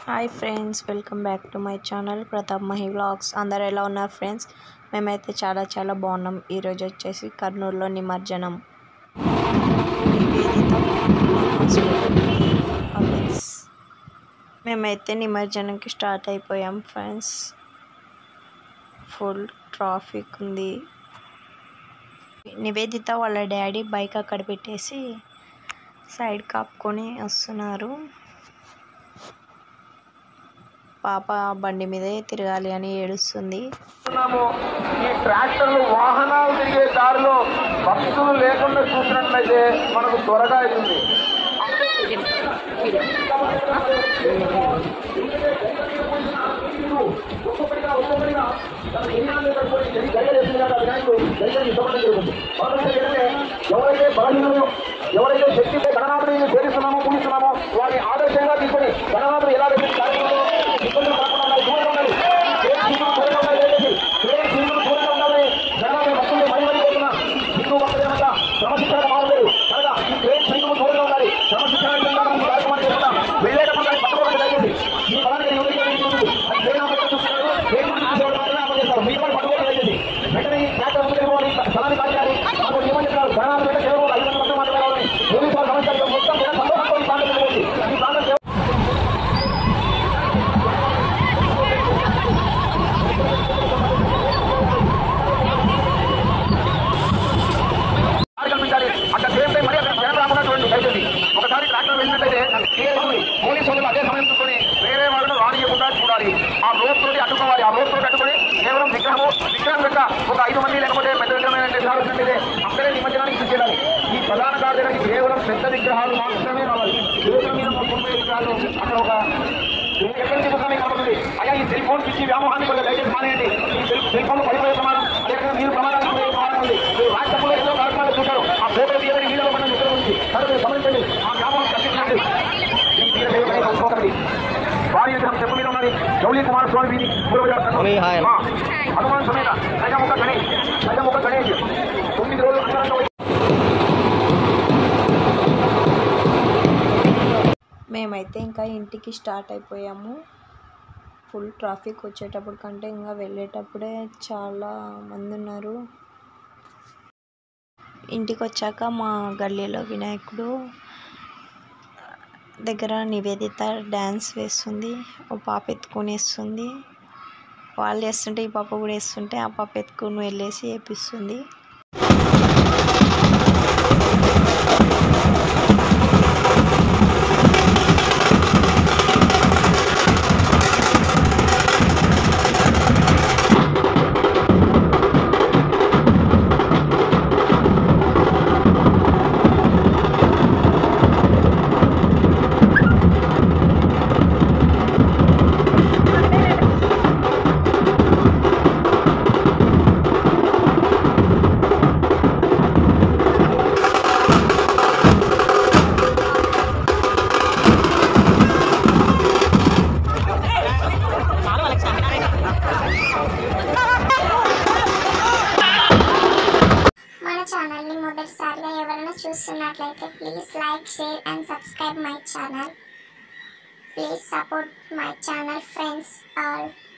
Hi friends welcome back to my channel Pratap Mahi vlogs అందరు ఎలా ఉన్నారు ఫ్రెండ్స్ మేమైతే చాలా చాలా బాగున్నాం ఈరోజు వచ్చేసి కర్నూలులో నిమజ్జనం నివేదిత మేమైతే నిమజ్జనంకి స్టార్ట్ అయిపోయాం ఫ్రెండ్స్ ఫుల్ ట్రాఫిక్ ఉంది నివేదిత వాళ్ళ డాడీ బైక్ అక్కడ పెట్టేసి సైడ్ కాపుకొని వస్తున్నారు పాప బండి మీదే తిరగాలి అని ఏడుస్తుంది చూస్తున్నాము ఈ ట్రాక్టర్లు వాహనాలు తిరిగే దారిలో భక్తులు లేకుండా చూసినట్లయితే మనకు త్వరగా అవుతుంది ఎవరైతే బలహీనమో ఎవరైతే శక్తిపై గణనాథుని చేరిస్తున్నామో పూజిస్తున్నామో వారిని ఆదర్శంగా తీసుకొని గణనాథుడు ఎలా అయితే కార్యక్రమంలో ఇబ్బందులు కాకుండా ఉండాలి, దూరంగా ఉండాలి. ఏ హిందువు దూరంగా ఉండాలి దయచేసి. ఏ హిందువు దూరంగా ఉండాలని గణనాథుని భక్తుల్ని మరీ మరీ కోరుతున్నా. హిందూ భక్తులైనంత క్రమశిక్షణ మారలేదు కనుక ఈ ప్రేమ హిందువు దూరంగా ఉండాలి క్రమశిక్షణ విధంగా మనం కార్యక్రమాన్ని చేస్తున్నాం వెళ్ళేటప్పుడు దాన్ని పట్టుకోవాలి దయచేసి ఈ పదానికి ఎవరికి తెలియదు. అది ప్రేమ చూస్తున్నారు ప్రేమ చూసేవాడు మాత్రమే అమలు చేస్తారు మీరు కూడా పట్టుకోవాలి దయచేసి వెంటనే ఈ ట్రాక్టర్ ముందుకు పోవాలి స్థలాన్ని కాల్చాలి మనకు నియమం చెప్పారు గణనాథుడు అంటే కేవలం ఐదు మంది మాత్రమే మాట్లాడాలని పోలీసు వారు గమనించాలి మొత్తం కూడా సందర్భంతో ఈ ప్రాంతం పోతుంది ఈ ప్రాంతం కేవలం దారి కల్పించాలి అక్కడ సేమ్ టైం మరి అక్కడ జనం రాకుండా చూడండి దయచేసి ఒకసారి ట్రాక్టర్ వెళ్ళినట్లయితే కేవలం పోలీసు వాళ్ళు అదే సమయం చూసుకొని వేరే వాళ్ళను రానియకుండా చూడాలి ఆ రోడ్ తోటి అడ్డుకోవాలి ఆ రోడ్ తోటి అడ్డుకొని కేవలం విగ్రహము విగ్రహం యొక్క ఒక ఐదు మంది లేకపోతే పెద్ద విగ్రహమైన విగ్రహాలు వచ్చినట్లయితే అక్కడే నిమజ్జనానికి తీసుకెళ్ళాలి ఈ ప్రధాన కార్ దగ్గరికి కేవలం పెద్ద విగ్రహాలు మాత్రమే రావాలి విగ్రహం మీద ఉన్న తొంభై విగ్రహాలు అక్కడ ఒక ఎక్కడి నుంచి వస్తున్నాయి కనబడుతుంది అయ్యా ఈ సెల్ ఫోన్ పిచ్చి వ్యామోహాన్ని కొద్దిగా దయచేసి మానేయండి ఈ సెల్ సెల్ ఫోన్ పడిపోయే ప్రమాదం అదేవిధంగా మీరు ప్రమాదానికి గురయ్యే ప్రమాదం ఉంది మీరు వాట్సాప్లో ఎన్నో కార్యక్రమాలు చూశారు ఆ ఫోటో తీయని వీడియోలో పడిన ఇక్కడ ఉంది సరే మీరు గమనించండి ఆ వ్యామోహం తగ్గించండి ఈ తీర దేవతని ఒకటి వారి విగ్రహం చెప్పు మీద ఉన్నది జౌలి కుమారస్వామి వీధి పూర్వజాత హనుమాన్ సమేత గజముఖ గణేష్ గజముఖ గణేష్ తొమ్మిది రోజులు అంతరంగ మేమైతే ఇంకా ఇంటికి స్టార్ట్ అయిపోయాము ఫుల్ ట్రాఫిక్ వచ్చేటప్పుడు కంటే ఇంకా వెళ్ళేటప్పుడే చాలా మంది ఉన్నారు ఇంటికి వచ్చాక మా గల్లీలో వినాయకుడు దగ్గర నివేదిత డ్యాన్స్ వేస్తుంది ఓ పాప ఎత్తుకొని వేస్తుంది వాళ్ళు వేస్తుంటే ఈ పాప కూడా వేస్తుంటే ఆ పాప ఎత్తుకొని వెళ్ళేసి వేపిస్తుంది మన ఛానల్ని మొదటిసారిగా ఎవరైనా చూస్తున్నట్లయితే please like share and subscribe my channel please support my channel friends all